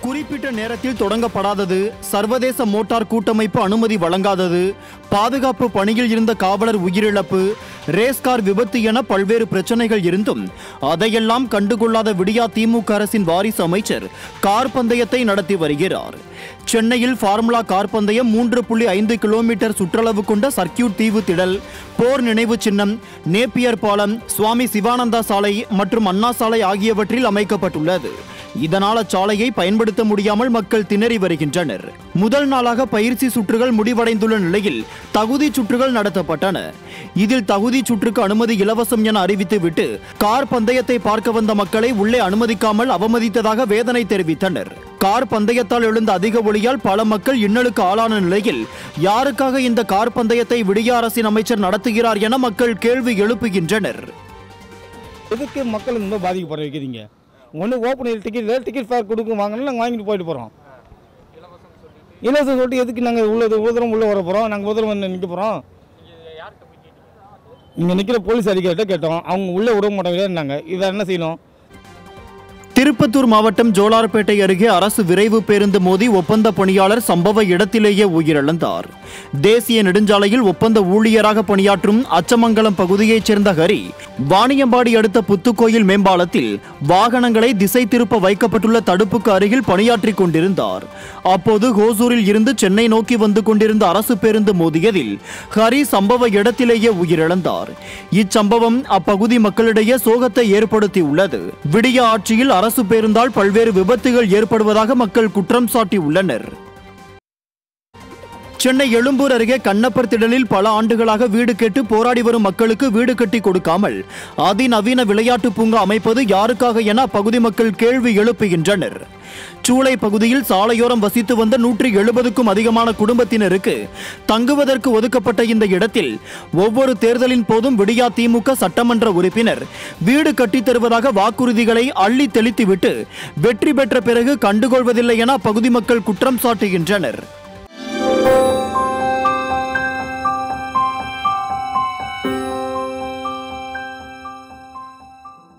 குறிப்பிட்ட நேரத்தில் தொடங்கப்படாதது சர்வதேச மோட்டார் கூட்டமைப்பு அனுமதி வழங்காதது பாதுகாப்பு பணியில் இருந்த காவலர் உயிரிழப்பு ரேஸ்கார் விபத்து என பல்வேறு பிரச்சனைகள் இருந்தும் அதையெல்லாம் கண்டுகொள்ளாத விடியா திமுக அரசின் வாரிசு அமைச்சர் கார் பந்தயத்தை நடத்தி வருகிறார் சென்னையில் ஃபார்முலா கார் பந்தயம் மூன்று புள்ளி ஐந்து கிலோமீட்டர் சுற்றளவு கொண்ட சர்க்கியூட் தீவு திடல் போர் நினைவு சின்னம் நேப்பியர் பாலம் சுவாமி சிவானந்தா சாலை மற்றும் அண்ணா சாலை ஆகியவற்றில் அமைக்கப்பட்டுள்ளது இதனால் அச்சாலையை பயன்படுத்த முடியாமல் மக்கள் திணறி வருகின்றனர் முதல் நாளாக பயிற்சி சுற்றுகள் முடிவடைந்துள்ள நிலையில் தகுதி சுற்றுகள் நடத்தப்பட்டன இதில் தகுதி சுற்றுக்கு அனுமதி இலவசம் என அறிவித்துவிட்டு கார் பந்தயத்தை பார்க்க வந்த மக்களை உள்ளே அனுமதிக்காமல் அவமதித்ததாக வேதனை தெரிவித்தனர் கார் பந்தயத்தால் எழுந்த அதிக ஒளியால் பல மக்கள் இன்னலுக்கு ஆளான நிலையில் யாருக்காக இந்த கார் பந்தயத்தை விடிய அரசின் அமைச்சர் நடத்துகிறார் என மக்கள் கேள்வி எழுப்புகின்றனர் எதுக்கு மக்கள் இந்த மாதிரி பாதிக்கப்பட வைக்கிறீங்க ஒன்று ஓப்பன் டிக்கெட் இல்லை டிக்கெட் ஃபேர் கொடுக்க வாங்கினா நாங்கள் வாங்கிட்டு போயிட்டு போகிறோம் இலவசம் சொல்லிட்டு எதுக்கு நாங்கள் உள்ள இவ்வளோ தூரம் உள்ளே வர போகிறோம் நாங்கள் இவ்வளோ தூரம் வந்து நிற்க போகிறோம் இங்கே நிற்கிற போலீஸ் அதிகாரிகிட்ட கேட்டோம் அவங்க உள்ளே விட மாட்டாங்க இதை என்ன செய்யணும் திருப்பத்தூர் மாவட்டம் ஜோலார்பேட்டை அருகே அரசு விரைவு பேருந்து மோதி ஒப்பந்த பணியாளர் சம்பவ இடத்திலேயே உயிரிழந்தார் தேசிய நெடுஞ்சாலையில் ஒப்பந்த ஊழியராக பணியாற்றும் அச்சமங்கலம் பகுதியைச் சேர்ந்த ஹரி வாணியம்பாடி அடுத்த புத்துக்கோயில் மேம்பாலத்தில் வாகனங்களை திசை திருப்ப வைக்கப்பட்டுள்ள தடுப்புக்கு அருகில் பணியாற்றிக் கொண்டிருந்தார் அப்போது ஹோசூரில் இருந்து சென்னை நோக்கி வந்து கொண்டிருந்த அரசு பேருந்து மோதியதில் ஹரி சம்பவ இடத்திலேயே உயிரிழந்தார் இச்சம்பவம் அப்பகுதி மக்களிடையே சோகத்தை ஏற்படுத்தியுள்ளது விடிய ஆட்சியில் அரசு பேருந்தால் பல்வேறு விபத்துகள் ஏற்படுவதாக மக்கள் குற்றம் சாட்டியுள்ளனர் சென்னை எழும்பூர் அருகே கண்ணப்பர் திடலில் பல ஆண்டுகளாக வீடு கேட்டு போராடி வரும் மக்களுக்கு வீடு கட்டி கொடுக்காமல் அதிநவீன விளையாட்டு பூங்கா அமைப்பது யாருக்காக என அப்பகுதி மக்கள் கேள்வி எழுப்புகின்றனர் சூளை பகுதியில் சாலையோரம் வசித்து வந்த நூற்றி எழுபதுக்கும் அதிகமான குடும்பத்தினருக்கு தங்குவதற்கு ஒதுக்கப்பட்ட இந்த இடத்தில் ஒவ்வொரு தேர்தலின் போதும் விடியா திமுக சட்டமன்ற உறுப்பினர் வீடு கட்டித் தருவதாக வாக்குறுதிகளை அள்ளி தெளித்துவிட்டு வெற்றி பெற்ற பிறகு கண்டுகொள்வதில்லை என அப்பகுதி மக்கள் குற்றம் சாட்டுகின்றனர்